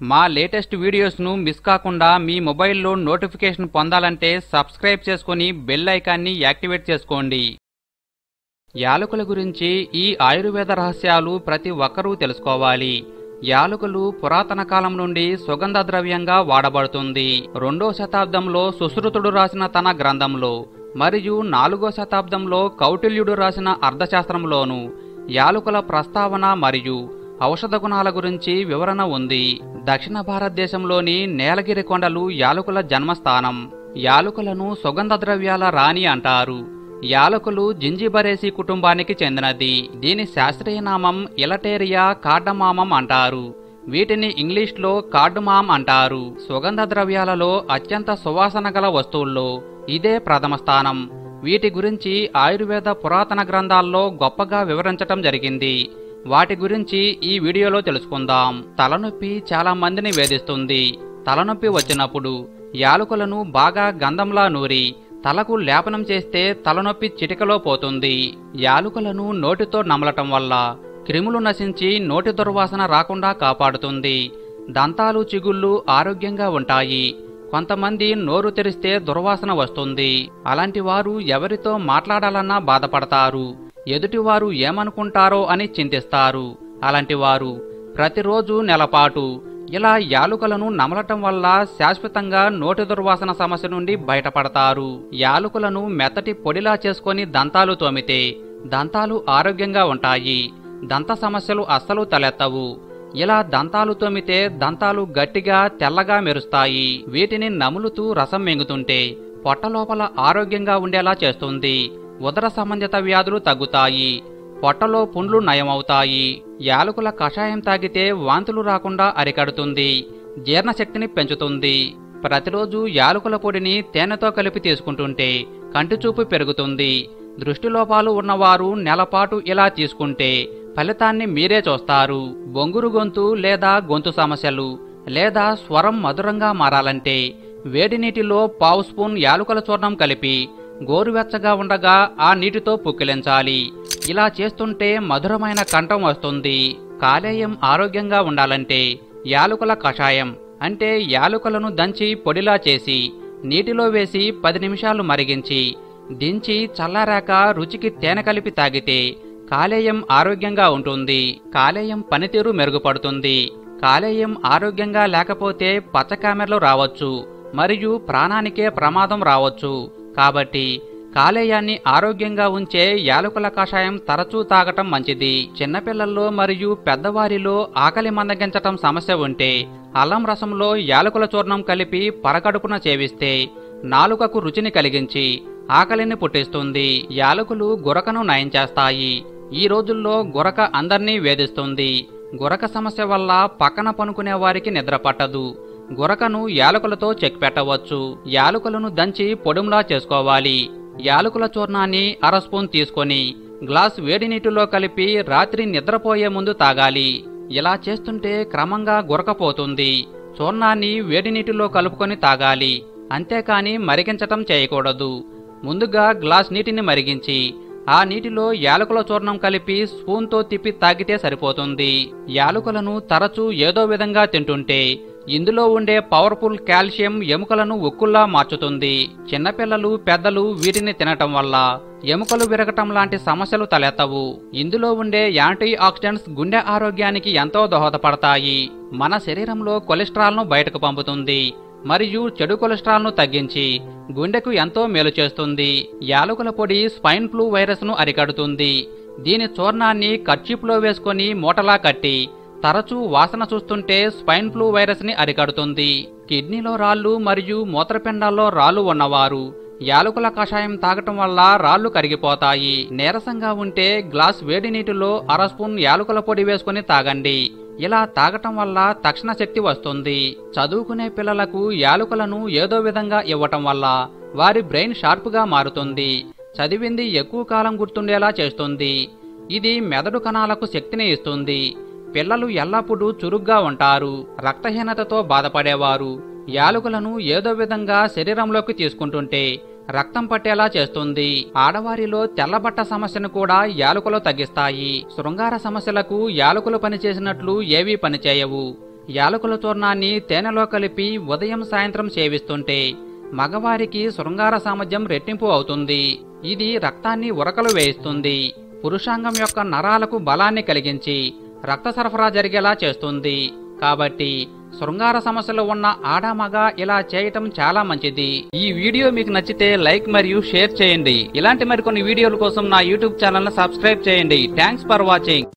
మా latest వీడియోస్ను miss కాకుండా మీ మొబైల్లో నోటిఫికేషన్ పొందాలంటే సబ్స్క్రైబ్ చేసుకుని బెల్ ఐకాన్ని యాక్టివేట్ చేసుకోండి యాలకుల గురించి ఈ ఆయుర్వేద రహస్యాలు ప్రతి ఒక్కరూ తెలుసుకోవాలి యాలకులు పురాతన కాలం నుండి సుగంధ ద్రవ్యంగా వాడబడుతుంది రెండో శతాబ్దంలో సుశ్రుతుడు రాసిన తన గ్రంథంలో మరియు నాలుగో శతాబ్దంలో కౌటిల్యుడు రాసిన అర్థశాస్త్రంలోను యాలకుల ప్రస్తావన మరియు ఔషధ గుణాల గురించి వివరణ ఉంది దక్షిణ భారతదేశంలోని నేలగిరి కొండలు యాలకుల జన్మస్థానం యాలకులను సుగంధ ద్రవ్యాల రాణి అంటారు యాలకులు జింజిబరేసి కుటుంబానికి చెందినది దీని శాస్త్రీయ నామం ఇలటేరియా కార్డమామం అంటారు వీటిని ఇంగ్లీష్లో కార్డుమామ్ అంటారు సుగంధ ద్రవ్యాలలో అత్యంత సువాసన గల వస్తువుల్లో ఇదే ప్రథమ స్థానం వీటి గురించి ఆయుర్వేద పురాతన గ్రంథాల్లో గొప్పగా వివరించటం జరిగింది వాటి గురించి ఈ వీడియోలో తెలుసుకుందాం తలనొప్పి చాలా మందిని వేధిస్తుంది తలనొప్పి వచ్చినప్పుడు యాలకులను బాగా గంధంలా నూరి తలకు లేపనం చేస్తే తలనొప్పి చిటికలో పోతుంది యాలుకలను నోటితో నమలటం వల్ల క్రిములు నశించి నోటి దుర్వాసన రాకుండా కాపాడుతుంది దంతాలు చిగుళ్ళు ఆరోగ్యంగా ఉంటాయి కొంతమంది నోరు తెరిస్తే దుర్వాసన వస్తుంది అలాంటి వారు ఎవరితో మాట్లాడాలన్నా బాధపడతారు ఎదుటివారు ఏమనుకుంటారో అని చింతిస్తారు అలాంటి వారు ప్రతిరోజు నెలపాటు ఇలా యాలుకలను నమలటం వల్ల శాశ్వతంగా నోటి దుర్వాసన సమస్య నుండి బయటపడతారు యాలుకలను మెత్తటి పొడిలా చేసుకొని దంతాలు తోమితే దంతాలు ఆరోగ్యంగా ఉంటాయి దంత సమస్యలు అస్సలు తలెత్తవు ఇలా దంతాలు తోమితే దంతాలు గట్టిగా తెల్లగా మెరుస్తాయి వీటిని నములుతూ రసం మింగుతుంటే పొట్ట లోపల ఆరోగ్యంగా ఉండేలా చేస్తుంది ఉదర సంబంధిత వ్యాధులు తగ్గుతాయి పొట్టలో పుండ్లు నయమవుతాయి యాలకుల కషాయం తాగితే వాంతులు రాకుండా అరికడుతుంది జీర్ణశక్తిని పెంచుతుంది ప్రతిరోజు యాలకుల పొడిని తేనెతో కలిపి తీసుకుంటుంటే కంటిచూపు పెరుగుతుంది దృష్టిలోపాలు ఉన్నవారు నెలపాటు ఇలా తీసుకుంటే ఫలితాన్ని మీరే చూస్తారు బొంగురు గొంతు లేదా గొంతు సమస్యలు లేదా స్వరం మధురంగా మారాలంటే వేడి నీటిలో పావు స్పూన్ యాలుకల చూర్ణం కలిపి గోరువెచ్చగా ఉండగా ఆ నీటితో పుక్కిలించాలి ఇలా చేస్తుంటే మధురమైన కంఠం వస్తుంది కాలేయం ఆరోగ్యంగా ఉండాలంటే యాలుకల కషాయం అంటే యాలుకలను దంచి పొడిలా చేసి నీటిలో వేసి పది నిమిషాలు మరిగించి దించి చల్లారాక రుచికి తేనె కలిపి తాగితే కాలేయం ఆరోగ్యంగా ఉంటుంది కాలేయం పనితీరు మెరుగుపడుతుంది కాలేయం ఆరోగ్యంగా లేకపోతే పచ్చకామెర్లు రావచ్చు మరియు ప్రాణానికే ప్రమాదం రావచ్చు కాబట్టి కాలేయాన్ని ఆరోగ్యంగా ఉంచే యాలకుల కషాయం తరచూ తాగటం మంచిది చిన్నపిల్లల్లో మరియు పెద్దవారిలో ఆకలి మందగించటం సమస్య ఉంటే అల్లం రసంలో యాలకుల చూర్ణం కలిపి పరకడుపున చేవిస్తే నాలుకకు రుచిని కలిగించి ఆకలిని పుట్టిస్తుంది యాలకులు గురకను నయం చేస్తాయి ఈ రోజుల్లో గురక అందర్నీ వేధిస్తుంది గురక సమస్య వల్ల పక్కన పనుకునే వారికి నిద్ర పట్టదు గురకను యాలకులతో చెక్ పెట్టవచ్చు యాలకులను దంచి పొడుములా చేసుకోవాలి యాలకుల చూర్ణాన్ని అర స్పూన్ తీసుకొని గ్లాస్ వేడి నీటిలో కలిపి రాత్రి నిద్రపోయే ముందు తాగాలి ఇలా చేస్తుంటే క్రమంగా గురకపోతుంది చూర్ణాన్ని వేడి నీటిలో కలుపుకొని తాగాలి అంతేకాని మరిగించటం చేయకూడదు ముందుగా గ్లాస్ నీటిని మరిగించి ఆ నీటిలో యాలకుల చూర్ణం కలిపి స్పూన్తో తిప్పి తాగితే సరిపోతుంది యాలకులను తరచూ ఏదో విధంగా తింటుంటే ఇందులో ఉండే పవర్ఫుల్ కాల్షియం ఎముకలను ఉక్కుల్లా మార్చుతుంది చిన్నపిల్లలు పెద్దలు వీటిని తినటం వల్ల ఎముకలు విరగటం లాంటి సమస్యలు తలెత్తవు ఇందులో ఉండే యాంటీ ఆక్సిడెంట్స్ గుండె ఆరోగ్యానికి ఎంతో దోహదపడతాయి మన శరీరంలో కొలెస్ట్రాల్ను బయటకు పంపుతుంది మరియు చెడు కొలెస్ట్రాల్ను తగ్గించి గుండెకు ఎంతో మేలు చేస్తుంది యాలకుల పొడి స్పైన్ ఫ్లూ వైరస్ను అరికడుతుంది దీని చూర్ణాన్ని కర్చీప్లో వేసుకొని మూటలా కట్టి తరచూ వాసన చూస్తుంటే స్పైన్ ఫ్లూ వైరస్ ని అరికడుతుంది కిడ్నీలో రాళ్ళు మరియు మూత్రపిండాల్లో రాళ్ళు ఉన్నవారు యాలకుల కషాయం తాగటం వల్ల రాళ్ళు కరిగిపోతాయి నీరసంగా ఉంటే గ్లాస్ వేడి నీటిలో అర స్పూన్ యాలకుల పొడి వేసుకుని తాగండి ఇలా తాగటం వల్ల తక్షణ శక్తి వస్తుంది చదువుకునే పిల్లలకు యాలుకలను ఏదో విధంగా ఇవ్వటం వల్ల వారి బ్రెయిన్ షార్ప్గా మారుతుంది చదివింది ఎక్కువ కాలం గుర్తుండేలా చేస్తుంది ఇది మెదడు కణాలకు శక్తిని ఇస్తుంది పిల్లలు ఎల్లప్పుడూ చురుగ్గా ఉంటారు రక్తహీనతతో బాధపడేవారు యాలకులను ఏదో విధంగా శరీరంలోకి తీసుకుంటుంటే రక్తం పట్టేలా చేస్తుంది ఆడవారిలో తెల్లబట్ట సమస్యను కూడా యాలకులు తగ్గిస్తాయి శృంగార సమస్యలకు యాలకులు పనిచేసినట్లు ఏవీ పనిచేయవు యాలకుల చూర్ణాన్ని తేనెలో కలిపి ఉదయం సాయంత్రం సేవిస్తుంటే మగవారికి శృంగార సామర్థ్యం రెట్టింపు అవుతుంది ఇది రక్తాన్ని ఉరకలు వేయిస్తుంది పురుషాంగం యొక్క నరాలకు బలాన్ని కలిగించి రక్త సరఫరా జరిగేలా చేస్తుంది కాబట్టి శృంగార సమస్యలు ఉన్న ఆడ మగ ఇలా చేయటం చాలా మంచిది ఈ వీడియో మీకు నచ్చితే లైక్ మరియు షేర్ చేయండి ఇలాంటి మరికొన్ని వీడియోల కోసం నా యూట్యూబ్ ఛానల్ సబ్స్క్రైబ్ చేయండి థ్యాంక్స్ ఫర్ వాచింగ్